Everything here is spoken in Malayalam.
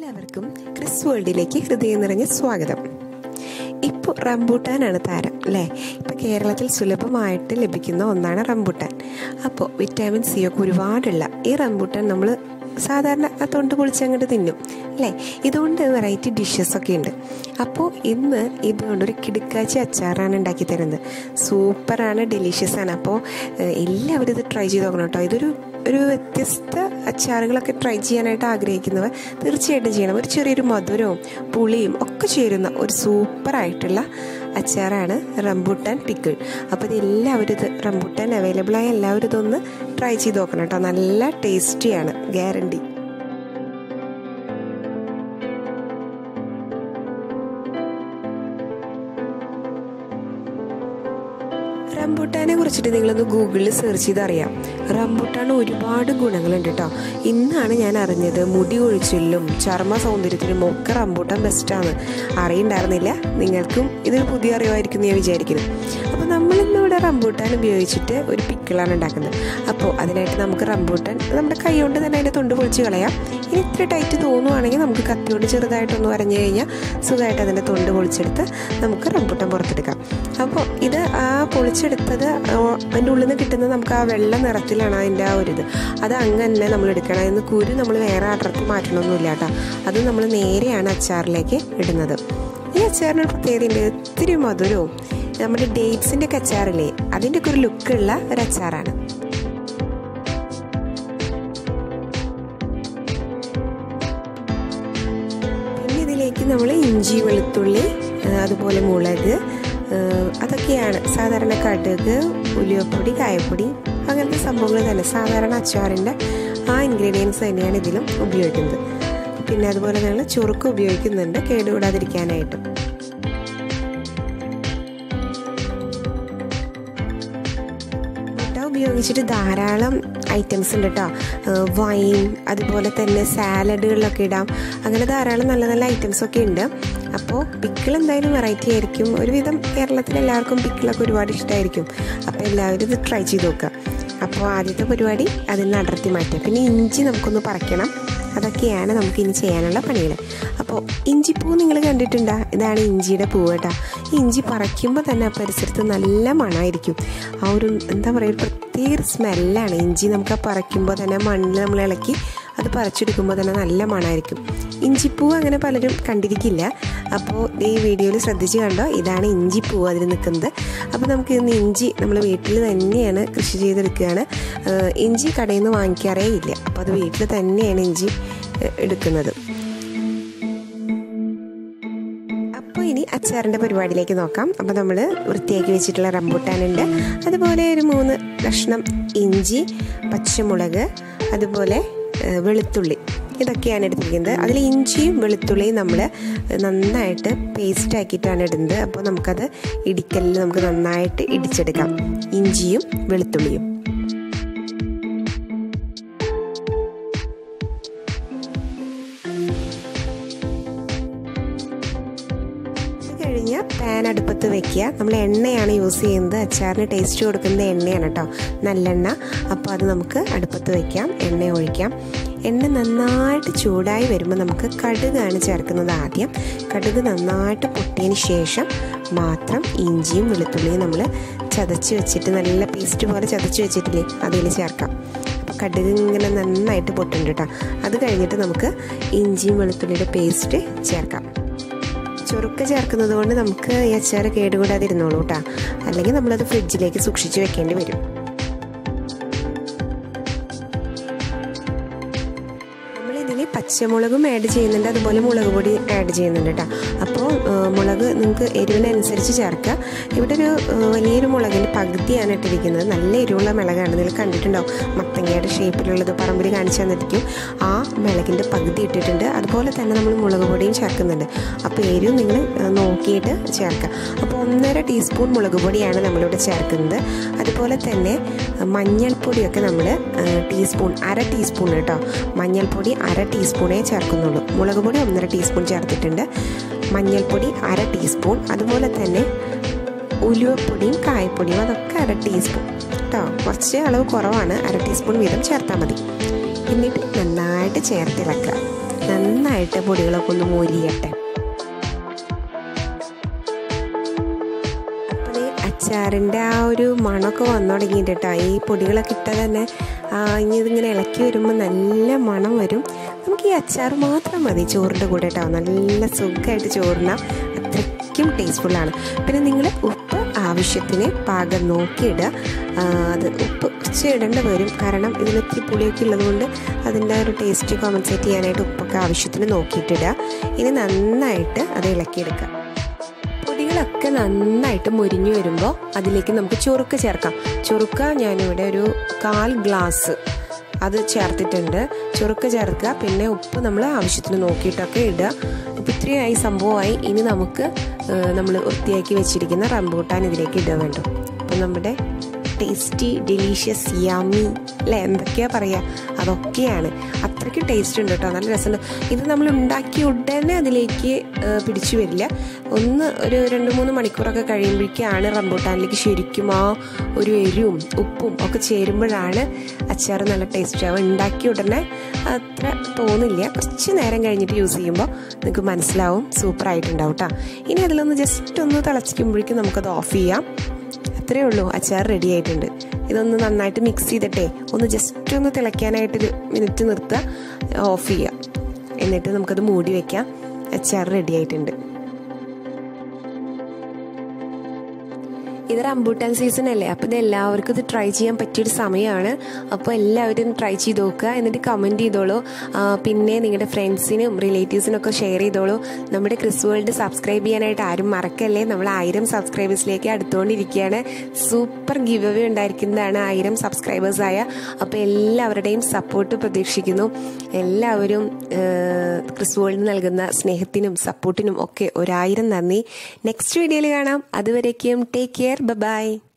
എല്ലാവർക്കും ക്രിസ് വേൾഡിലേക്ക് ഹൃദയം നിറഞ്ഞ സ്വാഗതം ഇപ്പോൾ റംബൂട്ടാനാണ് താരം അല്ലേ ഇപ്പോൾ കേരളത്തിൽ സുലഭമായിട്ട് ലഭിക്കുന്ന ഒന്നാണ് റംബൂട്ടാൻ അപ്പോൾ വിറ്റാമിൻ സി ഒക്കെ ഒരുപാടുള്ള ഈ റംബൂട്ടാൻ നമ്മൾ സാധാരണ ആ തൊണ്ട് പൊളിച്ചങ്ങോട്ട് തിന്നും അല്ലേ ഇതുകൊണ്ട് വെറൈറ്റി ഡിഷസ് ഒക്കെ ഉണ്ട് അപ്പോൾ ഇന്ന് ഇതുകൊണ്ട് ഒരു കിടുക്കാച്ചി അച്ചാറാണ് ഉണ്ടാക്കി തരുന്നത് സൂപ്പറാണ് ഡെലീഷ്യസ് ആണ് അപ്പോൾ ഏഹ്, എല്ലാവരും ഇത് ട്രൈ ചെയ്ത് നോക്കണം കേട്ടോ ഇതൊരു ഒരു വ്യത്യസ്ത അച്ചാറുകളൊക്കെ ട്രൈ ചെയ്യാനായിട്ട് ആഗ്രഹിക്കുന്നവർ തീർച്ചയായിട്ടും ചെയ്യണം ഒരു ചെറിയൊരു മധുരവും പുളിയും ഒക്കെ ചേരുന്ന ഒരു സൂപ്പറായിട്ടുള്ള അച്ചാറാണ് റംബൂട്ടാൻ പിക്കിൾ അപ്പോൾ ഇത് എല്ലാവരും ഇത് റംബൂട്ടാൻ അവൈലബിൾ ആയ എല്ലാവരും ഇതൊന്ന് ട്രൈ ചെയ്ത് നോക്കണം കേട്ടോ നല്ല ടേസ്റ്റിയാണ് ഗ്യാരണ്ടി റംബൂട്ടാനെ കുറിച്ചിട്ട് നിങ്ങളൊന്ന് ഗൂഗിളിൽ സെർച്ച് ചെയ്ത് അറിയാം റംബൂട്ടാൻ ഒരുപാട് ഗുണങ്ങളുണ്ട് കേട്ടോ ഇന്നാണ് ഞാൻ അറിഞ്ഞത് മുടി ഒഴിച്ചിലും ചർമ്മ സൗന്ദര്യത്തിനും ഒക്കെ റംബൂട്ടാൻ ബെസ്റ്റാണ് അറിയണ്ടായിരുന്നില്ല നിങ്ങൾക്കും ഇതൊരു പുതിയ അറിവായിരിക്കും എന്ന് ഞാൻ വിചാരിക്കുന്നു അപ്പോൾ നമ്മളിന്ന് ഇവിടെ റംബൂട്ടാൻ ഉപയോഗിച്ചിട്ട് ഒരു പിക്കിളാണ് ഉണ്ടാക്കുന്നത് അപ്പോൾ അതിനായിട്ട് നമുക്ക് റംബൂട്ടാൻ നമ്മുടെ കൈ കൊണ്ട് തന്നെ അതിൻ്റെ തൊണ്ട് പൊളിച്ച് കളയാം ഇനി ഇത്ര ടൈറ്റ് തോന്നുവാണെങ്കിൽ നമുക്ക് കത്തി കൊണ്ട് ചെറുതായിട്ടൊന്ന് വരഞ്ഞു കഴിഞ്ഞാൽ സുഖമായിട്ട് അതിൻ്റെ തൊണ്ട് പൊളിച്ചെടുത്ത് നമുക്ക് റംബൂട്ടാൻ പുറത്തെടുക്കാം അപ്പോൾ ഇത് ആ പൊളിച്ചെടുത്തത് ആ അതിൻ്റെ ഉള്ളിൽ നിന്ന് കിട്ടുന്നത് നമുക്ക് ആ വെള്ള നിറത്തിലാണ് അതിൻ്റെ ആ ഒരു ഇത് അത് അങ്ങ് തന്നെ നമ്മൾ എടുക്കണം അതിന് കുരു നമ്മൾ വേറെ അടർത്തി മാറ്റണമൊന്നുമില്ല കേട്ടോ അത് നമ്മൾ നേരെയാണ് അച്ചാറിലേക്ക് ഇടുന്നത് ഈ അച്ചാറിന് ഒരു പ്രത്യേകതയുണ്ട് ഒത്തിരി മധുരവും നമ്മുടെ ഡേറ്റ്സിൻ്റെ ഒക്കെ അച്ചാറില്ലേ അതിൻ്റെ ഒക്കെ ഒരു ലുക്കുള്ള ഒരു അച്ചാറാണ് പിന്നെ ഇതിലേക്ക് നമ്മൾ ഇഞ്ചി വെളുത്തുള്ളി ആ, അതുപോലെ മുളക് ആ, അതൊക്കെയാണ് സാധാരണ കടുക് ഉലുവപ്പൊടി കായപ്പൊടി അങ്ങനത്തെ സംഭവങ്ങൾ തന്നെ സാധാരണ അച്ചാറിൻ്റെ ആ ഇൻഗ്രീഡിയൻസ് തന്നെയാണ് ഇതിലും ഉപയോഗിക്കുന്നത് പിന്നെ അതുപോലെ ഞങ്ങൾ ചുറുക്ക് ഉപയോഗിക്കുന്നുണ്ട് കേടുകൂടാതിരിക്കാനായിട്ട് മുട്ട ഉപയോഗിച്ചിട്ട് ധാരാളം ഐറ്റംസ് ഉണ്ട് കേട്ടോ വൈൻ അതുപോലെ തന്നെ സാലഡുകളിലൊക്കെ ഇടാം അങ്ങനെ ധാരാളം നല്ല നല്ല ഐറ്റംസ് ഒക്കെ ഉണ്ട് അപ്പോൾ പിക്കിൾ എന്തായാലും വെറൈറ്റി ആയിരിക്കും ഒരുവിധം കേരളത്തിൽ എല്ലാവർക്കും പിക്കിളൊക്കെ ഒരുപാട് ഇഷ്ടമായിരിക്കും അപ്പോൾ എല്ലാവരും ഇത് ട്രൈ ചെയ്ത് നോക്കുക അപ്പോൾ ആദ്യത്തെ പരിപാടി അതിൽ നിന്ന് അടർത്തി മാറ്റുക പിന്നെ ഇഞ്ചി നമുക്കൊന്ന് പറിക്കണം അതൊക്കെയാണ് നമുക്ക് ഇനി ചെയ്യാനുള്ള പണികൾ അപ്പോൾ ഇഞ്ചിപ്പൂ നിങ്ങൾ കണ്ടിട്ടുണ്ടോ ഇതാണ് ഇഞ്ചിയുടെ പൂവ് കേട്ടോ ഈ ഇഞ്ചി പറിക്കുമ്പോൾ തന്നെ ആ പരിസരത്ത് നല്ല മണമായിരിക്കും ആ ഒരു എന്താ പറയുക ഒരു പ്രത്യേക സ്മെല്ലാണ് ഇഞ്ചി നമുക്ക് ആ പറിക്കുമ്പോൾ തന്നെ മണ്ണിൽ നമ്മൾ ഇളക്കി അത് പറിച്ചെടുക്കുമ്പോൾ തന്നെ നല്ല മണമായിരിക്കും ഇഞ്ചിപ്പൂ അങ്ങനെ പലരും കണ്ടിരിക്കില്ല അപ്പോൾ ഈ വീഡിയോയിൽ ശ്രദ്ധിച്ച് കണ്ടോ ഇതാണ് ഇഞ്ചിപ്പൂ അതിൽ നിൽക്കുന്നത് അപ്പോൾ നമുക്ക് ഇന്ന് ഇഞ്ചി നമ്മൾ വീട്ടിൽ തന്നെയാണ് കൃഷി ചെയ്തെടുക്കുകയാണ് ഏഹ് ഇഞ്ചി കടയിൽ നിന്ന് വാങ്ങിക്കാറേ ഇല്ല അപ്പോൾ അത് വീട്ടിൽ തന്നെയാണ് ഇഞ്ചി ഏഹ് എടുക്കുന്നത് അപ്പോൾ ഇനി അച്ചാറിൻ്റെ പരിപാടിയിലേക്ക് നോക്കാം അപ്പോൾ നമ്മൾ വൃത്തിയാക്കി വെച്ചിട്ടുള്ള റംബൂട്ടാനുണ്ട് അതുപോലെ ഒരു മൂന്ന് കഷ്ണം ഇഞ്ചി പച്ചമുളക് അതുപോലെ ഏഹ്, വെളുത്തുള്ളി ഇതൊക്കെയാണ് എടുത്തിരിക്കുന്നത് അതിൽ ഇഞ്ചിയും വെളുത്തുള്ളിയും നമ്മൾ നന്നായിട്ട് പേസ്റ്റ് ആക്കിയിട്ടാണ് ഇടുന്നത് അപ്പോൾ നമുക്കത് ഇടിക്കലിൽ നമുക്ക് നന്നായിട്ട് ഇടിച്ചെടുക്കാം ഇഞ്ചിയും വെളുത്തുള്ളിയും അത് കഴിഞ്ഞ് പാൻ അടുപ്പത്ത് വെക്കുക നമ്മൾ എണ്ണയാണ് യൂസ് ചെയ്യുന്നത് അച്ചാറിന് ടേസ്റ്റ് കൊടുക്കുന്നത് എണ്ണയാണ് കേട്ടോ നല്ലെണ്ണ അപ്പോൾ അത് നമുക്ക് അടുപ്പത്ത് വെക്കാം എണ്ണ ഒഴിക്കാം എണ്ണ നന്നായിട്ട് ചൂടായി വരുമ്പോൾ നമുക്ക് കടുകാണ് ചേർക്കുന്നത് ആദ്യം കടുക് നന്നായിട്ട് പൊട്ടിയതിന് ശേഷം മാത്രം ഇഞ്ചിയും വെളുത്തുള്ളിയും നമ്മൾ ചതച്ച് വെച്ചിട്ട് നല്ല പേസ്റ്റ് പോലെ ചതച്ച് വെച്ചിട്ടില്ലേ അതിൽ ചേർക്കാം അപ്പോൾ കടുക് ഇങ്ങനെ നന്നായിട്ട് പൊട്ടുണ്ട് കേട്ടോ അത് കഴിഞ്ഞിട്ട് നമുക്ക് ഇഞ്ചിയും വെളുത്തുള്ളിയുടെ പേസ്റ്റ് ചേർക്കാം ചുരുക്ക ചേർക്കുന്നത് കൊണ്ട് നമുക്ക് ഈ അച്ചാർ കേടുകൂടാതിരുന്നോളൂ കേട്ടോ അല്ലെങ്കിൽ നമ്മളത് ഫ്രിഡ്ജിലേക്ക് സൂക്ഷിച്ച് വെക്കേണ്ടി വരും നമ്മളിതിൽ പച്ചമുളകും ആഡ് ചെയ്യുന്നുണ്ട് അതുപോലെ മുളക് പൊടി ആഡ് ചെയ്യുന്നുണ്ട് കേട്ടോ അപ്പോൾ മുളക് നിങ്ങൾക്ക് എരിവിനനുസരിച്ച് ചേർക്കുക ഇവിടെ ഒരു ഏഹ്, വലിയൊരു മുളകിൻ്റെ പകുതിയാണ് ഇട്ടിരിക്കുന്നത് നല്ല എരിവുള്ള മിളകാണ് നിങ്ങൾ കണ്ടിട്ടുണ്ടാവും മത്തങ്ങയുടെ ഷേപ്പിലുള്ളത് പറമ്പിൽ കാണിച്ചു തന്നിരിക്കും ആ മിളകിൻ്റെ പകുതി ഇട്ടിട്ടുണ്ട് അതുപോലെ തന്നെ നമ്മൾ മുളക് പൊടിയും ചേർക്കുന്നുണ്ട് അപ്പോൾ എരിവ് നിങ്ങൾ ഏഹ്, നോക്കിയിട്ട് ചേർക്കുക അപ്പോൾ ഒന്നര ടീസ്പൂൺ മുളക് പൊടിയാണ് നമ്മളിവിടെ ചേർക്കുന്നത് അതുപോലെ തന്നെ ഏഹ്, മഞ്ഞൾപ്പൊടിയൊക്കെ നമ്മൾ ഏഹ്, ടീസ്പൂൺ അര ടീസ്പൂൺ കേട്ടോ മഞ്ഞൾപ്പൊടി അര ടീസ്പൂണേ ചേർക്കുന്നുള്ളൂ മുളക് പൊടി ഒന്നര ടീസ്പൂൺ ചേർത്തിട്ടുണ്ട് മഞ്ഞൾപ്പൊടി അര ടീസ്പൂൺ അതുപോലെ തന്നെ ഉലുവപ്പൊടിയും കായപ്പൊടിയും അതൊക്കെ അര ടീസ്പൂൺ കേട്ടോ കുറച്ച് അളവ് കുറവാണ് അര ടീസ്പൂൺ വീതം ചേർത്താൽ മതി എന്നിട്ട് നന്നായിട്ട് ചേർത്തിളക്കുക നന്നായിട്ട് നന്നായിട്ട് പൊടികളൊക്കെ ഒന്ന് മൊരിയട്ടെ അപ്പോൾ ഈ അച്ചാറിൻ്റെ ആ ഒരു മണമൊക്കെ വന്നു തുടങ്ങിയിട്ട് കേട്ടോ ഈ പൊടികളൊക്കെ ഇട്ടാൽ തന്നെ ഇനി ഇതിങ്ങനെ ഇളക്കി വരുമ്പോൾ നല്ല മണം വരും നമുക്ക് ഈ അച്ചാർ മാത്രം മതി ചോറിൻ്റെ കൂടെ കേട്ടോ നല്ല സുഖമായിട്ട് ചോറിനാം അത്രയ്ക്കും ടേസ്റ്റ്ഫുള്ളാണ് പിന്നെ നിങ്ങൾ ഉപ്പ് ആവശ്യത്തിന് പാകം നോക്കിയിടുക അത് ഉപ്പ് കുറച്ച് ഇടേണ്ടി വരും കാരണം ഇതിലൊക്കെ പുളിയൊക്കെ ഉള്ളതുകൊണ്ട് അതിൻ്റെ ഒരു ടേസ്റ്റ് കോമ്പൻസേറ്റ് ചെയ്യാനായിട്ട് ഉപ്പൊക്കെ ആവശ്യത്തിന് നോക്കിയിട്ടിടുക ഇനി നന്നായിട്ട് അത് ഇളക്കിയെടുക്കുക പൊടികളൊക്കെ നന്നായിട്ട് മുരിഞ്ഞു വരുമ്പോൾ അതിലേക്ക് നമുക്ക് ചുറുക്ക് ചേർക്കാം ചുറുക്ക ഞാനിവിടെ ഒരു കാൽ ഗ്ലാസ് അത് ചേർത്തിട്ടുണ്ട് ചുറുക്ക് ചേർക്കുക പിന്നെ ഉപ്പ് നമ്മൾ ആവശ്യത്തിന് നോക്കിയിട്ടൊക്കെ ഇടുക ഇപ്പം ഇത്രയായി സംഭവമായി ഇനി നമുക്ക് നമ്മൾ വൃത്തിയാക്കി വെച്ചിരിക്കുന്ന റംബൂട്ടാൻ ഇതിലേക്ക് ഇടുക വേണ്ടു അപ്പം നമ്മുടെ ടേസ്റ്റി ഡെലീഷ്യസ് യാമി അല്ലേ എന്തൊക്കെയാ പറയുക അതൊക്കെയാണ് അത്രയ്ക്ക് ടേസ്റ്റ് ഉണ്ട് കേട്ടോ നല്ല രസമുണ്ട് ഇത് നമ്മൾ ഉണ്ടാക്കി ഉടനെ അതിലേക്ക് പിടിച്ചു വരില്ല ഒന്ന് ഒരു രണ്ട് മൂന്ന് മണിക്കൂറൊക്കെ കഴിയുമ്പോഴേക്കാണ് റംബൂട്ടാനിലേക്ക് ശരിക്കും ആ ഒരു എരിവും ഉപ്പും ഒക്കെ ചേരുമ്പോഴാണ് അച്ചാർ നല്ല ടേസ്റ്റ് ആവുക ഉണ്ടാക്കി ഉടനെ അത്ര തോന്നില്ല കുറച്ച് നേരം കഴിഞ്ഞിട്ട് യൂസ് ചെയ്യുമ്പോൾ നിങ്ങൾക്ക് മനസ്സിലാവും സൂപ്പർ ആയിട്ടുണ്ടാവും കേട്ടോ ഇനി അതിലൊന്ന് ജസ്റ്റ് ഒന്ന് തിളച്ചിക്കുമ്പോഴേക്കും നമുക്കത് ഓഫ് ചെയ്യാം അത്രയേ ഉള്ളൂ അച്ചാർ റെഡി ആയിട്ടുണ്ട് ഇതൊന്ന് നന്നായിട്ട് മിക്സ് ചെയ്തിട്ടേ ഒന്ന് ജസ്റ്റ് ഒന്ന് തിളയ്ക്കാനായിട്ടൊരു മിനിറ്റ് നിർത്തുക ഓഫ് ചെയ്യുക എന്നിട്ട് നമുക്കത് മൂടി വയ്ക്കാം അച്ചാർ റെഡി ആയിട്ടുണ്ട് ഇത് റംബൂട്ടാൻ സീസൺ അല്ലേ അപ്പോൾ ഇത് എല്ലാവർക്കും ഇത് ട്രൈ ചെയ്യാൻ പറ്റിയൊരു സമയമാണ് അപ്പോൾ എല്ലാവരും ട്രൈ ചെയ്ത് നോക്കുക എന്നിട്ട് കമൻറ്റ് ചെയ്തോളൂ പിന്നെ നിങ്ങളുടെ ഫ്രണ്ട്സിനും റിലേറ്റീവ്സിനും ഒക്കെ ഷെയർ ചെയ്തോളൂ നമ്മുടെ ക്രിസ് വേൾഡ് സബ്സ്ക്രൈബ് ചെയ്യാനായിട്ട് ആരും മറക്കല്ലേ നമ്മൾ ആയിരം സബ്സ്ക്രൈബേഴ്സിലേക്ക് അടുത്തുകൊണ്ടിരിക്കുകയാണ് സൂപ്പർ ഗിവ് അവേ ഉണ്ടായിരിക്കുന്നതാണ് ആയിരം സബ്സ്ക്രൈബേഴ്സായ അപ്പോൾ എല്ലാവരുടെയും സപ്പോർട്ട് പ്രതീക്ഷിക്കുന്നു എല്ലാവരും ക്രിസ് വേൾഡ് നൽകുന്ന സ്നേഹത്തിനും സപ്പോർട്ടിനും ഒക്കെ ഒരായിരം നന്ദി നെക്സ്റ്റ് വീഡിയോയിൽ കാണാം അതുവരേക്കും ടേക്ക് കെയർ ബൈ